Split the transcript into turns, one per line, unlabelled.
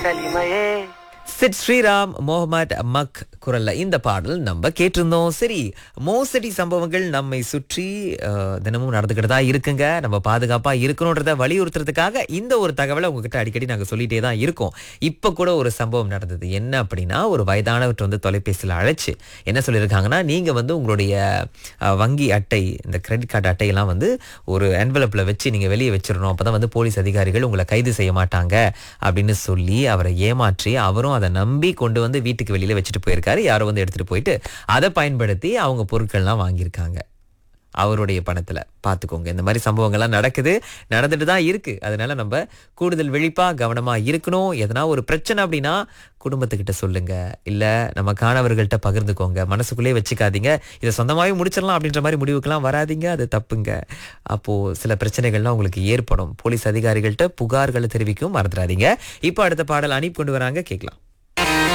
கலிமையே
சிட் ஸ்ரீராம் முகமது மக் குரல்ல இந்த பாடல் நம்ம கேட்டிருந்தோம் சரி மோசடி சம்பவங்கள் நம்மை சுற்றி அஹ், தினமும் நடந்துக்கிட்டு தான் இருக்குங்க நம்ம பாதுகாப்பா இருக்கணுன்றத வலியுறுத்துறதுக்காக இந்த ஒரு தகவலை உங்ககிட்ட அடிக்கடி நாங்க சொல்லிட்டே தான் இருக்கோம் இப்ப கூட ஒரு சம்பவம் நடந்தது என்ன அப்படின்னா ஒரு வயதானவர் வந்து தொலைபேசியில் அழைச்சு என்ன சொல்லியிருக்காங்கன்னா நீங்க வந்து உங்களுடைய அஹ், வங்கி அட்டை இந்த கிரெடிட் கார்டு அட்டையெல்லாம் வந்து ஒரு என்வலப்ல வச்சு நீங்க வெளியே வச்சிடணும் அப்பதான் வந்து போலீஸ் அதிகாரிகள் உங்களை கைது செய்ய மாட்டாங்க அப்படின்னு சொல்லி அவரை ஏமாற்றி அவரும் அதை நம்பி கொண்டு வந்து வீட்டுக்கு வெளியில வச்சுட்டு போயிருக்காரு யாரோ வந்து எடுத்துட்டு போயிட்டு அதை பயன்படுத்தி அவங்க பொருட்கள்லாம் வாங்கியிருக்காங்க அவருடைய பணத்துல பார்த்துக்கோங்க இந்த மாதிரி சம்பவங்கள்லாம் நடக்குது நடந்துட்டு தான் இருக்கு அதனால நம்ம கூடுதல் விழிப்பா கவனமா இருக்கணும் எதனா ஒரு பிரச்சனை அப்படின்னா குடும்பத்துக்கிட்ட சொல்லுங்க இல்ல நம்ம காணவர்கள்ட்ட பகிர்ந்துக்கோங்க மனசுக்குள்ளே வச்சுக்காதீங்க இதை சொந்தமாவே முடிச்சிடலாம் அப்படின்ற மாதிரி முடிவுக்கெல்லாம் வராதீங்க அது தப்புங்க அப்போ சில பிரச்சனைகள்லாம் உங்களுக்கு ஏற்படும் போலீஸ் அதிகாரிகள்ட்ட புகார்களை தெரிவிக்கவும் மறந்துடாதீங்க இப்போ அடுத்த பாடல் அனுப்பி கொண்டு வராங்க கேட்கலாம்